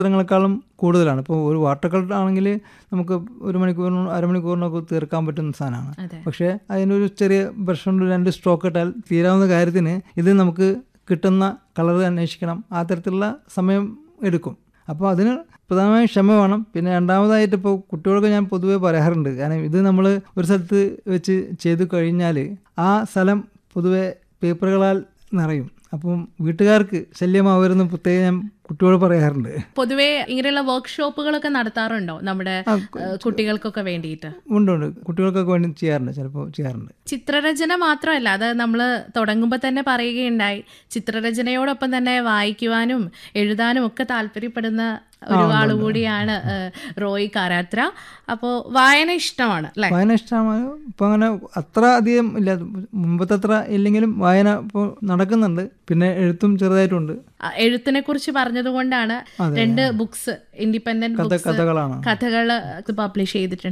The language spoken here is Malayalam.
ചിത്രങ്ങളെക്കാളും കൂടുതലാണ് ഇപ്പോൾ ഒരു വാട്ടർ കളർ ആണെങ്കിൽ നമുക്ക് ഒരു മണിക്കൂറിനോ അരമണിക്കൂറിനൊക്കെ തീർക്കാൻ പറ്റുന്ന സാധനമാണ് അതെ പക്ഷേ അതിനൊരു ചെറിയ ബ്രഷ് കൊണ്ട് രണ്ട് സ്ട്രോക്ക് ഇട്ടാൽ തീരാവുന്ന കാര്യത്തിന് ഇത് നമുക്ക് കിട്ടുന്ന കളർ അന്വേഷിക്കണം ആ തരത്തിലുള്ള സമയം എടുക്കും അപ്പോൾ അതിന് പ്രധാനമായും ക്ഷമ വേണം പിന്നെ രണ്ടാമതായിട്ട് ഇപ്പോൾ കുട്ടികൾക്ക് ഞാൻ പൊതുവേ പറയാറുണ്ട് കാരണം ഇത് നമ്മൾ ഒരു സ്ഥലത്ത് വെച്ച് ചെയ്തു കഴിഞ്ഞാൽ ആ സ്ഥലം പൊതുവെ പേപ്പറുകളാൽ നിറയും അപ്പം വീട്ടുകാർക്ക് ശല്യമാവരുന്ന് പ്രത്യേകം ഞാൻ കുട്ടിയോട് പറയാറുണ്ട് പൊതുവേ ഇങ്ങനെയുള്ള വർക്ക്ഷോപ്പുകളൊക്കെ നടത്താറുണ്ടോ നമ്മുടെ ആ, ഏഹ്, കുട്ടികൾക്കൊക്കെ വേണ്ടിയിട്ട് ഉണ്ട് ഉണ്ട് കുട്ടികൾക്കൊക്കെ വേണ്ടി ചെയ്യാറുണ്ട് ചിലപ്പോൾ ചെയ്യാറുണ്ട് ചിത്രരചന മാത്രമല്ല അത് നമ്മൾ തുടങ്ങുമ്പോൾ തന്നെ പറയുകയുണ്ടായി ചിത്രരചനയോടൊപ്പം തന്നെ വായിക്കുവാനും എഴുതാനും ഒക്കെ താല്പര്യപ്പെടുന്ന ഒരാൾ കൂടിയാണ് ഏഹ്, റോയ് കാരാത്ര അപ്പോൾ വായന ഇഷ്ടമാണ് അല്ലേ വായന ഇഷ്ടമാണ് ഇപ്പം അങ്ങനെ അത്ര അധികം ഇല്ല മുമ്പത്തെ അത്ര ഇല്ലെങ്കിലും വായന ഇപ്പോൾ നടക്കുന്നുണ്ട് പിന്നെ എഴുത്തും ചെറുതായിട്ടുണ്ട് ആ, എഴുത്തിനെ കുറിച്ച് പറഞ്ഞതുകൊണ്ടാണ് രണ്ട് ബുക്സ് ഇൻഡിപെൻഡന്റ് കഥ ബുക്സ് കഥകളാണ് കഥകൾ പബ്ലിഷ് ചെയ്തിട്ടുണ്ട്